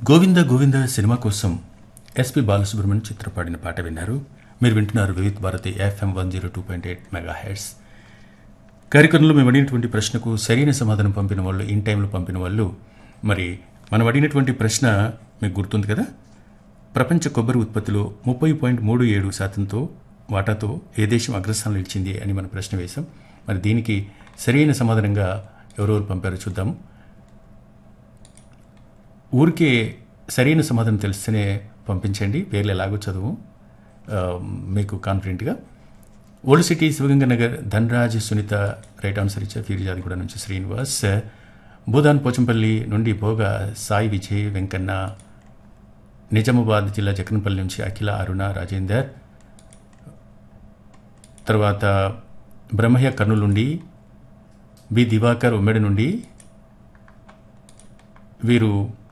Govinda Govinda cinema కోసం SP Balasubrahmanyam Chitra పాడిన పాట విన్నారు మీరు వింటున్నారు Vividh Bharati FM one zero two point eight mega hits కార్యక్రమంలో మేము అడిగినటువంటి ప్రశ్నకు సరైన సమాధానం పంపిన వాళ్ళు ఇన్ టైంలో పంపిన వాళ్ళు మరి మనం అడిగినటువంటి ప్రశ్న మీకు గుర్తుంది కదా ప్రపంచ కొబ్బరి ఉత్పత్తిలో ముప్పై పాయింట్ మూడు ఏడు శాతంతో వాటాతో ఏ దేశం అగ్రస్థానంలో నిలిచింది అని మన ప్రశ్న వేశాం మరి దీనికి సరైన సమాధానంగా ఎవరెవరు పంపారో చూద్దాం ఊరికే సరైన సమాధానం తెలిస్తేనే పంపించండి పేర్లు ఎలాగో చదువు ఆ, మీకు కాన్ఫిడెంట్గా old city Shivaganga Nagar Dhanaraj Sunitha right answer ఇచ్చారు ఫీర్జాదిగూడ నుంచి శ్రీనివాస్ భూదాన్ పోచంపల్లి నుండి భోగా సాయి విజయ్ వెంకన్న నిజామాబాద్ జిల్లా జగన్పల్లి నుంచి అఖిల అరుణ రాజేందర్ తర్వాత బ్రహ్మయ్య కర్నూలు నుండి బి దివాకర్ ఉమ్మడి నుండి వీరు